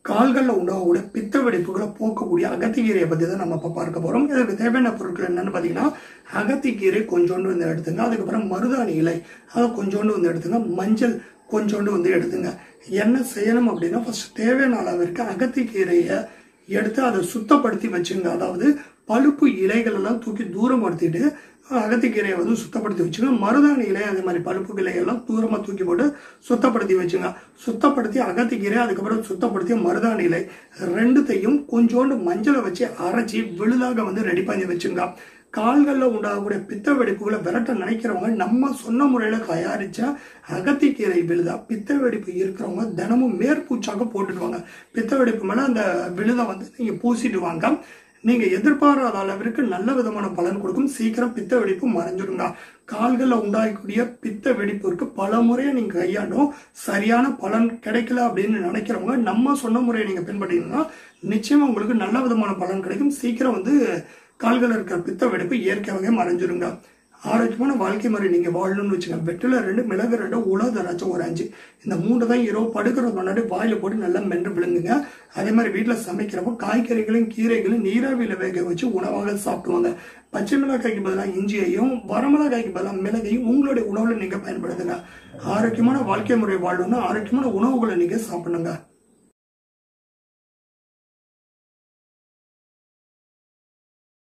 கால்களில் உண்டாகக்கூடிய பித்த வெடிப்புகளை போக்கக்கூடிய அகத்திக்கீரையை பற்றி தான் நம்ம இப்போ பார்க்க போகிறோம் இதுக்கு தேவையான பொருட்கள் என்னன்னு பார்த்தீங்கன்னா அகத்திக்கீரை கொஞ்சோண்டு வந்து எடுத்துங்க அதுக்கப்புறம் மருதாணி இலை அதை கொஞ்சோண்டு வந்து எடுத்துங்க மஞ்சள் கொஞ்சோண்டு வந்து எடுத்துங்க என்ன செய்யணும் அப்படின்னா ஃபர்ஸ்ட் தேவையான அளவிற்கு அகத்திக்கீரையை எடுத்து அதை சுத்தப்படுத்தி வச்சுங்க அதாவது பழுப்பு இலைகள் எல்லாம் தூக்கி தூரப்படுத்திட்டு அகத்திக்கீரையை வந்து சுத்தப்படுத்தி வச்சுங்க மருதாணி இலை அதே மாதிரி பழுப்பு இலையெல்லாம் தூரமாக தூக்கி போட்டு சுத்தப்படுத்தி வச்சுங்க சுத்தப்படுத்தி அகத்திக்கீரை அதுக்கப்புறம் சுத்தப்படுத்தி மருதாணி இலை ரெண்டுத்தையும் கொஞ்சோண்டு மஞ்சளை வச்சு அரைச்சி விழுதாக வந்து ரெடி பண்ணி வச்சுங்க கால்களில் உண்டாகக்கூடிய பித்த வெடிப்புகளை விரட்ட நினைக்கிறவங்க நம்ம சொன்ன முறையில் தயாரித்த அகத்திக்கீரை விழுதா பித்த வெடிப்பு இருக்கிறவங்க தினமும் மேற்பூச்சாக போட்டுடுவாங்க பித்த வெடிப்பு மேலே அந்த விழுதை வந்து நீங்கள் பூசிட்டு வாங்க நீங்கள் எதிர்பாராத அளவிற்கு நல்ல விதமான பலன் கொடுக்கும் சீக்கிரம் பித்த வெடிப்பு மறைஞ்சிடுங்க கால்களில் உண்டாகக்கூடிய பித்த வெடிப்பிற்கு பல முறையை நீங்கள் கையாண்டும் சரியான பலன் கிடைக்கல அப்படின்னு நினைக்கிறவங்க நம்ம சொன்ன முறையை நீங்கள் பின்பற்றிங்கன்னா நிச்சயமாக உங்களுக்கு நல்ல விதமான பலன் கிடைக்கும் சீக்கிரம் வந்து கால்களில் இருக்கிற பித்த வெடிப்பு இயற்கையாகவே மறைஞ்சிருங்க ஆரோக்கியமான வாழ்க்கை முறை நீங்கள் வாழணும்னு வச்சுங்க வெற்றில ரெண்டு மிளகு ரெண்டு உலகராச்சும் ஒரு அஞ்சு இந்த மூணு தான் இரவு படுக்கிறது முன்னாடி வாயில் போட்டு நல்லா மென்று விழுங்குங்க அதே மாதிரி வீட்டில் சமைக்கிறப்போ காய்கறிகளையும் கீரைகளையும் நீராவியில் வேக வச்சு உணவாக சாப்பிடுவாங்க பச்சை மிளகாய்க்கு பதிலாக இஞ்சியையும் வரமிளகாய்க்கு பதிலாக மிளகையும் உங்களுடைய உணவில் நீங்கள் பயன்படுத்துங்க ஆரோக்கியமான வாழ்க்கை முறை வாழணும்னா ஆரோக்கியமான உணவுகளை நீங்கள் சாப்பிடுங்க